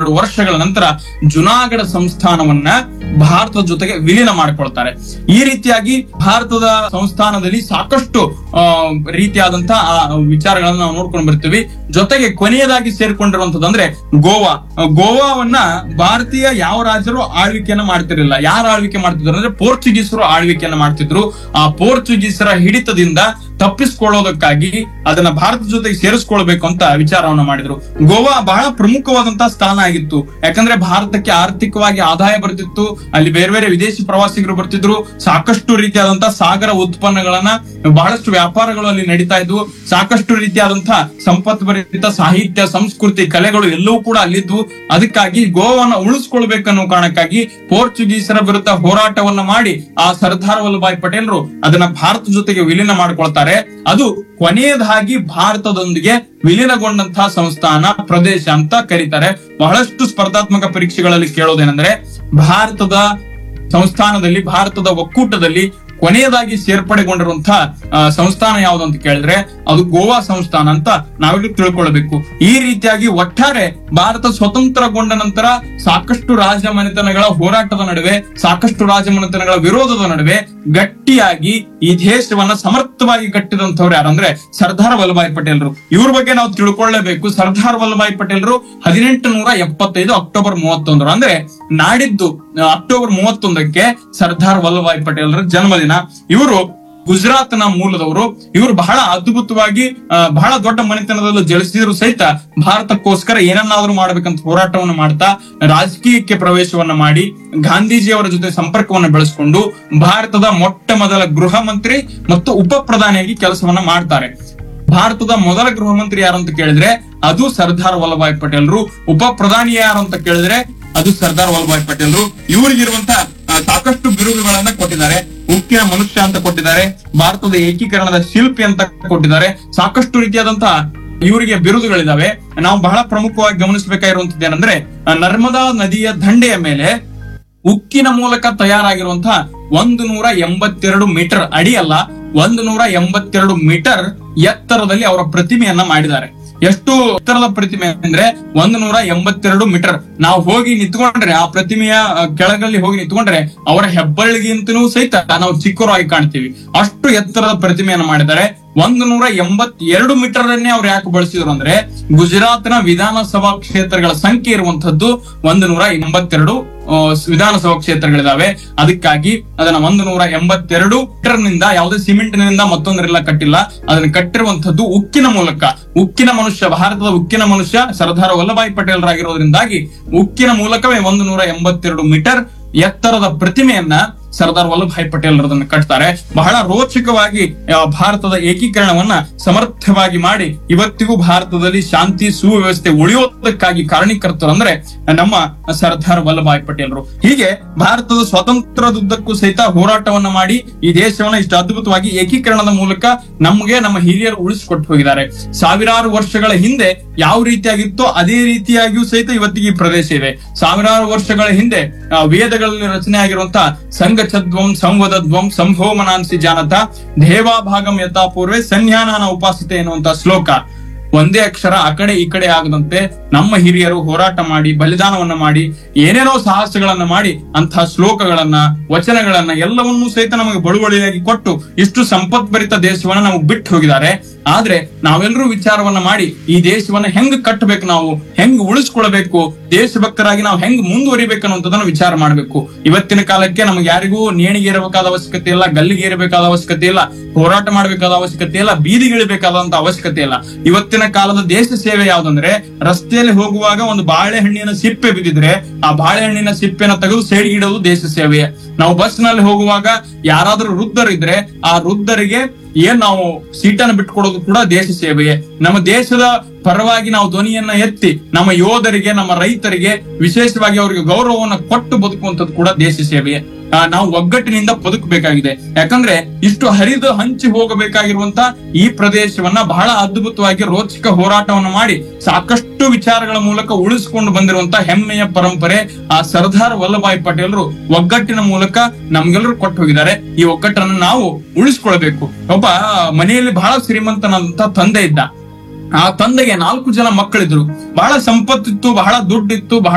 ಮೂವತ್ತೆರಡು ವರ್ಷಗಳ ನಂತರ ಜುನಾಗಢ ಸಂಸ್ಥಾನವನ್ನ ಭಾರತದ ಜೊತೆಗೆ ವಿಲೀನ ಮಾಡಿಕೊಳ್ತಾರೆ ಈ ರೀತಿಯಾಗಿ ಭಾರತದ ಸಂಸ್ಥಾನದಲ್ಲಿ ಸಾಕಷ್ಟು ಆ, ರೀತಿಯಾದಂತಹ ಆ ವಿಚಾರಗಳನ್ನ ನಾವು ನೋಡ್ಕೊಂಡು ಬರ್ತೀವಿ ಜೊತೆಗೆ ಕೊನೆಯದಾಗಿ ಸೇರ್ಕೊಂಡಿರುವಂತದ್ದು ಅಂದ್ರೆ ಗೋವಾ ಆ, ಗೋವಾವನ್ನ ಭಾರತೀಯ ಯಾವ ರಾಜರು ಆಳ್ವಿಕೆಯನ್ನ ಮಾಡ್ತಿರ್ಲಿಲ್ಲ ಯಾರು ಆಳ್ವಿಕೆ ಮಾಡ್ತಿದ್ರು ಅಂದ್ರೆ ಪೋರ್ಚುಗೀಸರು ಆಳ್ವಿಕೆಯನ್ನ ಮಾಡ್ತಿದ್ರು ಆ ಪೋರ್ಚುಗೀಸರ ಹಿಡಿತದಿಂದ ತಪ್ಪಿಸ್ಕೊಳ್ಳೋದಕ್ಕಾಗಿ ಅದನ್ನ ಭಾರತದ ಜೊತೆಗೆ ಸೇರಿಸ್ಕೊಳ್ಬೇಕು ಅಂತ ವಿಚಾರವನ್ನ ಮಾಡಿದ್ರು ಗೋವಾ ಬಹಳ ಪ್ರಮುಖವಾದಂತಹ ಸ್ಥಾನ ಆಗಿತ್ತು ಯಾಕಂದ್ರೆ ಭಾರತಕ್ಕೆ ಆರ್ಥಿಕವಾಗಿ ಆದಾಯ ಬರ್ತಿತ್ತು ಅಲ್ಲಿ ಬೇರೆ ಬೇರೆ ವಿದೇಶಿ ಪ್ರವಾಸಿಗರು ಬರ್ತಿದ್ರು ಸಾಕಷ್ಟು ರೀತಿಯಾದಂತಹ ಸಾಗರ ಉತ್ಪನ್ನಗಳನ್ನ ಬಹಳಷ್ಟು ವ್ಯಾಪಾರಗಳು ಅಲ್ಲಿ ನಡೀತಾ ಇದ್ವು ಸಾಕಷ್ಟು ರೀತಿಯಾದಂತಹ ಸಂಪತ್ಭರಿತ ಸಾಹಿತ್ಯ ಸಂಸ್ಕೃತಿ ಕಲೆಗಳು ಎಲ್ಲವೂ ಕೂಡ ಅಲ್ಲಿದ್ವು ಅದಕ್ಕಾಗಿ ಗೋವಾವನ್ನ ಉಳಿಸ್ಕೊಳ್ಬೇಕನ್ನೋ ಕಾರಣಕ್ಕಾಗಿ ಪೋರ್ಚುಗೀಸರ ವಿರುದ್ಧ ಹೋರಾಟವನ್ನ ಮಾಡಿ ಆ ಸರ್ದಾರ್ ವಲ್ಲಭಾಯ್ ಪಟೇಲ್ರು ಅದನ್ನ ಭಾರತ ಜೊತೆಗೆ ವಿಲೀನ ಮಾಡ್ಕೊಳ್ತಾರೆ ಅದು ಕೊನೆಯದಾಗಿ ಭಾರತದೊಂದಿಗೆ ವಿಲೀನಗೊಂಡಂತಹ ಸಂಸ್ಥಾನ ಪ್ರದೇಶ ಅಂತ ಕರೀತಾರೆ ಬಹಳಷ್ಟು ಸ್ಪರ್ಧಾತ್ಮಕ ಪರೀಕ್ಷೆಗಳಲ್ಲಿ ಕೇಳೋದೇನೆಂದ್ರೆ ಭಾರತದ ಸಂಸ್ಥಾನದಲ್ಲಿ ಭಾರತದ ಒಕ್ಕೂಟದಲ್ಲಿ ಕೊನೆಯದಾಗಿ ಸೇರ್ಪಡೆಗೊಂಡಿರುವಂತಹ ಆ, ಸಂಸ್ಥಾನ ಯಾವುದು ಅಂತ ಕೇಳಿದ್ರೆ ಅದು ಗೋವಾ ಸಂಸ್ಥಾನ ಅಂತ ನಾವೆಲ್ಲರೂ ತಿಳ್ಕೊಳ್ಬೇಕು ಈ ರೀತಿಯಾಗಿ ಒಟ್ಟಾರೆ ಭಾರತ ಸ್ವತಂತ್ರಗೊಂಡ ನಂತರ ಸಾಕಷ್ಟು ರಾಜಮನೆತನಗಳ ಹೋರಾಟದ ನಡುವೆ ಸಾಕಷ್ಟು ರಾಜಮನೆತನಗಳ ವಿರೋಧದ ನಡುವೆ ಗಟ್ಟಿಯಾಗಿ ಈ ದೇಶವನ್ನ ಸಮರ್ಥವಾಗಿ ಕಟ್ಟಿದಂತವ್ರು ಯಾರಂದ್ರೆ ಸರ್ದಾರ್ ವಲ್ಲಭಾಯ್ ಪಟೇಲ್ರು ಇವ್ರ ಬಗ್ಗೆ ನಾವು ತಿಳ್ಕೊಳ್ಳೇಬೇಕು ಸರ್ದಾರ್ ವಲ್ಲಭಾಯ್ ಪಟೇಲ್ರು ಹದಿನೆಂಟು ನೂರ ಎಪ್ಪತ್ತೈದು ಅಕ್ಟೋಬರ್ ಮೂವತ್ತೊಂದರ ಅಂದ್ರೆ ನಾಡಿದ್ದು ಆ, ಅಕ್ಟೋಬರ್ ಮೂವತ್ತೊಂದಕ್ಕೆ ಸರ್ದಾರ್ ವಲ್ಲಭಾಯ್ ಪಟೇಲ್ರ ಜನ್ಮದಿನ ಇವರು ಗುಜರಾತ್ನ ಮೂಲದವರು ಇವರು ಬಹಳ ಅದ್ಭುತವಾಗಿ ಆ, ಬಹಳ ದೊಡ್ಡ ಮನೆತನದಲ್ಲೂ ಜಲಿಸಿದ್ರು ಸಹಿತ ಭಾರತಕ್ಕೋಸ್ಕರ ಏನನ್ನಾದ್ರೂ ಮಾಡ್ಬೇಕಂತ ಹೋರಾಟವನ್ನು ಮಾಡ್ತಾ ರಾಜಕೀಯಕ್ಕೆ ಪ್ರವೇಶವನ್ನ ಮಾಡಿ ಗಾಂಧೀಜಿಯವರ ಜೊತೆ ಸಂಪರ್ಕವನ್ನು ಬೆಳೆಸಿಕೊಂಡು ಭಾರತದ ಮೊಟ್ಟ ಮೊದಲ ಗೃಹ ಮಂತ್ರಿ ಮತ್ತು ಉಪ ಪ್ರಧಾನಿಯಾಗಿ ಕೆಲಸವನ್ನ ಮಾಡ್ತಾರೆ ಭಾರತದ ಮೊದಲ ಗೃಹ ಮಂತ್ರಿ ಯಾರು ಅಂತ ಕೇಳಿದ್ರೆ ಅದು ಸರ್ದಾರ್ ವಲ್ಲಭಾಯ್ ಪಟೇಲ್ರು ಉಪ ಪ್ರಧಾನಿ ಯಾರು ಅಂತ ಕೇಳಿದ್ರೆ ಅದು ಸರ್ದಾರ್ ವಲ್ಲಭಾಯ್ ಪಟೇಲ್ರು ಇವರಿಗಿರುವಂತ ಸಾಕಷ್ಟು ಬಿರುದುಗಳನ್ನ ಕೊಟ್ಟಿದ್ದಾರೆ ಉಕ್ಕಿನ ಮನುಷ್ಯ ಅಂತ ಕೊಟ್ಟಿದ್ದಾರೆ ಭಾರತದ ಏಕೀಕರಣದ ಶಿಲ್ಪಿ ಅಂತ ಕೊಟ್ಟಿದ್ದಾರೆ ಸಾಕಷ್ಟು ರೀತಿಯಾದಂತಹ ಇವರಿಗೆ ಬಿರುದುಗಳಿದಾವೆ ನಾವು ಬಹಳ ಪ್ರಮುಖವಾಗಿ ಗಮನಿಸಬೇಕಾಗಿರುವಂತದ್ದು ಏನಂದ್ರೆ ಆ, ನರ್ಮದಾ ನದಿಯ ದಂಡೆಯ ಮೇಲೆ ಉಕ್ಕಿನ ಮೂಲಕ ತಯಾರಾಗಿರುವಂತಹ ಒಂದು ನೂರ ಎಂಬತ್ತೆರಡು ಮೀಟರ್ ಅಡಿ ಅಲ್ಲ ಒಂದು ನೂರ ಎಂಬತ್ತೆರಡು ಮೀಟರ್ ಎತ್ತರದಲ್ಲಿ ಅವರ ಪ್ರತಿಮೆಯನ್ನ ಮಾಡಿದ್ದಾರೆ ಎಷ್ಟು ಎತ್ತರದ ಪ್ರತಿಮೆ ಅಂದ್ರೆ ಒಂದು ನೂರ ಎಂಬತ್ತೆರಡು ಮೀಟರ್ ನಾವು ಹೋಗಿ ನಿಂತ್ಕೊಂಡ್ರೆ ಆ ಪ್ರತಿಮೆಯ ಆ, ಕೆಳಗಲ್ಲಿ ಹೋಗಿ ನಿಂತ್ಕೊಂಡ್ರೆ ಅವರ ಹೆಬ್ಬಳ್ಳಿಗಿಂತನೂ ಸಹಿತ ನಾವು ಚಿಕ್ಕವರಾಗಿ ಕಾಣ್ತೀವಿ ಅಷ್ಟು ಎತ್ತರದ ಪ್ರತಿಮೆಯನ್ನ ಮಾಡಿದ್ದಾರೆ ಒಂದು ನೂರ ಎಂಬತ್ತೆರಡು ಮೀಟರ್ ಅನ್ನೇ ಅವ್ರು ಯಾಕೆ ಬಳಸಿದ್ರು ಅಂದ್ರೆ ಗುಜರಾತ್ನ ವಿಧಾನಸಭಾ ಕ್ಷೇತ್ರಗಳ ಸಂಖ್ಯೆ ಇರುವಂತದ್ದು ಒಂದು ನೂರ ಎಂಬತ್ತೆರಡು ಆ, ವಿಧಾನಸಭಾ ಕ್ಷೇತ್ರಗಳಿದಾವೆ ಅದಕ್ಕಾಗಿ ಅದನ್ನ ಒಂದು ನೂರ ಎಂಬತ್ತೆರಡು ಮೀಟರ್ ನಿಂದ ಯಾವುದೇ ಸಿಮೆಂಟ್ ನಿಂದ ಮತ್ತೊಂದರೆಲ್ಲ ಕಟ್ಟಿಲ್ಲ ಅದನ್ನ ಕಟ್ಟಿರುವಂತದ್ದು ಉಕ್ಕಿನ ಮೂಲಕ ಉಕ್ಕಿನ ಮನುಷ್ಯ ಭಾರತದ ಉಕ್ಕಿನ ಮನುಷ್ಯ ಸರ್ದಾರ್ ವಲ್ಲಭಾಯ್ ಪಟೇಲ್ರಾಗಿರೋದ್ರಿಂದಾಗಿ ಉಕ್ಕಿನ ಮೂಲಕವೇ ಒಂದು ನೂರ ಎಂಬತ್ತೆರಡು ಮೀಟರ್ ಎತ್ತರದ ಪ್ರತಿಮೆಯನ್ನ ಸರ್ದಾರ್ ವಲ್ಲಭಾಯ್ ಪಟೇಲ್ ಅದನ್ನು ಕಟ್ತಾರೆ ಬಹಳ ರೋಚಕವಾಗಿ ಆ, ಭಾರತದ ಏಕೀಕರಣವನ್ನ ಸಮರ್ಥವಾಗಿ ಮಾಡಿ ಇವತ್ತಿಗೂ ಭಾರತದಲ್ಲಿ ಶಾಂತಿ ಸುವ್ಯವಸ್ಥೆ ಉಳಿಯೋದಕ್ಕಾಗಿ ಕಾರಣೀಕರ್ತರು ಅಂದ್ರೆ ನಮ್ಮ ಸರ್ದಾರ್ ವಲ್ಲಭಾಯ್ ಪಟೇಲ್ರು ಹೀಗೆ ಭಾರತದ ಸ್ವಾತಂತ್ರ್ಯದುದ್ದಕ್ಕೂ ಸಹಿತ ಹೋರಾಟವನ್ನ ಮಾಡಿ ಈ ದೇಶವನ್ನ ಇಷ್ಟು ಅದ್ಭುತವಾಗಿ ಏಕೀಕರಣದ ಮೂಲಕ ನಮಗೆ ನಮ್ಮ ಹಿರಿಯರು ಉಳಿಸಿಕೊಟ್ಟು ಹೋಗಿದ್ದಾರೆ ಸಾವಿರಾರು ವರ್ಷಗಳ ಹಿಂದೆ ಯಾವ ರೀತಿಯಾಗಿತ್ತೋ ಅದೇ ರೀತಿಯಾಗಿಯೂ ಸಹಿತ ಇವತ್ತಿಗೆ ಈ ಪ್ರದೇಶ ಇದೆ ಸಾವಿರಾರು ವರ್ಷಗಳ ಹಿಂದೆ ಆ, ವೇದಗಳಲ್ಲಿ ರಚನೆ ಆಗಿರುವಂತಹ ಸಂಘಚದ್ವಂ ಸಂವದದ್ವಂ ಸಂಭೋಮನಾಂಸಿ ಜಾನತ ದೇವಾಭಾಗಂ ಯಥಾ ಪೂರ್ವೆ ಸನ್ಯಾನಾನ ಉಪಾಸತೆ ಎನ್ನುವಂತ ಶ್ಲೋಕ ಒಂದೇ ಅಕ್ಷರ ಆ ಕಡೆ ಈ ಕಡೆ ಆಗದಂತೆ ನಮ್ಮ ಹಿರಿಯರು ಹೋರಾಟ ಮಾಡಿ ಬಲಿದಾನವನ್ನ ಮಾಡಿ ಏನೇನೋ ಸಾಹಸಗಳನ್ನ ಮಾಡಿ ಅಂತಹ ಶ್ಲೋಕಗಳನ್ನ ವಚನಗಳನ್ನ ಎಲ್ಲವನ್ನೂ ಸಹಿತ ನಮಗೆ ಬಳುವಳಿಯಾಗಿ ಕೊಟ್ಟು ಇಷ್ಟು ಸಂಪತ್ಭರಿತ ದೇಶವನ್ನ ನಮಗೆ ಬಿಟ್ಟು ಹೋಗಿದ್ದಾರೆ ಆದ್ರೆ ನಾವೆಲ್ಲರೂ ವಿಚಾರವನ್ನ ಮಾಡಿ ಈ ದೇಶವನ್ನ ಹೆಂಗ್ ಕಟ್ಟಬೇಕು ನಾವು ಹೆಂಗ್ ಉಳಿಸ್ಕೊಳ್ಬೇಕು ದೇಶಭಕ್ತರಾಗಿ ನಾವು ಹೆಂಗ್ ಮುಂದುವರಿಬೇಕು ಅನ್ನೋದನ್ನ ವಿಚಾರ ಮಾಡಬೇಕು ಇವತ್ತಿನ ಕಾಲಕ್ಕೆ ನಮ್ಗೆ ಯಾರಿಗೂ ನೇಣಿಗೆ ಇರಬೇಕಾದ ಅವಶ್ಯಕತೆ ಇಲ್ಲ ಗಲ್ಲಿಗೆ ಇರಬೇಕಾದ ಅವಶ್ಯಕತೆ ಇಲ್ಲ ಹೋರಾಟ ಮಾಡಬೇಕಾದ ಅವಶ್ಯಕತೆ ಇಲ್ಲ ಬೀದಿಗಿಳಿಬೇಕಾದಂತ ಅವಶ್ಯಕತೆ ಇಲ್ಲ ಇವತ್ತಿನ ಕಾಲದ ದೇಶ ಸೇವೆ ಯಾವ್ದಂದ್ರೆ ರಸ್ತೆಯಲ್ಲಿ ಹೋಗುವಾಗ ಒಂದು ಬಾಳೆಹಣ್ಣಿನ ಸಿಪ್ಪೆ ಬಿದ್ದಿದ್ರೆ ಆ ಬಾಳೆಹಣ್ಣಿನ ಸಿಪ್ಪೆನ ತೆಗೆದು ಸೈಡ್ ಇಡೋದು ದೇಶ ಸೇವೆ ನಾವು ಬಸ್ ನಲ್ಲಿ ಹೋಗುವಾಗ ಯಾರಾದ್ರೂ ವೃದ್ಧರಿದ್ರೆ ಆ ವೃದ್ಧರಿಗೆ ಏನ್ ನಾವು ಸೀಟನ್ನು ಬಿಟ್ಕೊಡೋದು ಕೂಡ ದೇಶ ಸೇವೆಯೇ ನಮ್ಮ ದೇಶದ ಪರವಾಗಿ ನಾವು ಧ್ವನಿಯನ್ನ ಎತ್ತಿ ನಮ್ಮ ಯೋಧರಿಗೆ ನಮ್ಮ ರೈತರಿಗೆ ವಿಶೇಷವಾಗಿ ಅವರಿಗೆ ಗೌರವವನ್ನ ಕೊಟ್ಟು ಬದುಕುವಂಥದ್ದು ಕೂಡ ದೇಶ ಸೇವೆಯೇ ಆ, ನಾವು ಒಗ್ಗಟ್ಟಿನಿಂದ ಬದುಕಬೇಕಾಗಿದೆ ಯಾಕಂದ್ರೆ ಇಷ್ಟು ಹರಿದು ಹಂಚಿ ಹೋಗಬೇಕಾಗಿರುವಂತ ಈ ಪ್ರದೇಶವನ್ನ ಬಹಳ ಅದ್ಭುತವಾಗಿ ರೋಚಕ ಹೋರಾಟವನ್ನು ಮಾಡಿ ಸಾಕಷ್ಟು ವಿಚಾರಗಳ ಮೂಲಕ ಉಳಿಸಿಕೊಂಡು ಬಂದಿರುವಂತ ಹೆಮ್ಮೆಯ ಪರಂಪರೆ ಆ ಸರ್ದಾರ್ ವಲ್ಲಭಾಯ್ ಪಟೇಲ್ರು ಒಗ್ಗಟ್ಟಿನ ಮೂಲಕ ನಮ್ಗೆಲ್ಲರೂ ಕೊಟ್ಟು ಹೋಗಿದ್ದಾರೆ ಈ ಒಗ್ಗಟ್ಟನ್ನು ನಾವು ಉಳಿಸ್ಕೊಳ್ಬೇಕು ಒಬ್ಬ ಮನೆಯಲ್ಲಿ ಬಹಳ ಶ್ರೀಮಂತನಾದಂತ ತಂದೆ ಇದ್ದ ಆ ತಂದೆಗೆ ನಾಲ್ಕು ಜನ ಮಕ್ಕಳಿದ್ರು ಬಹಳ ಸಂಪತ್ತಿತ್ತು ಬಹಳ ದುಡ್ಡಿತ್ತು ಬಹಳ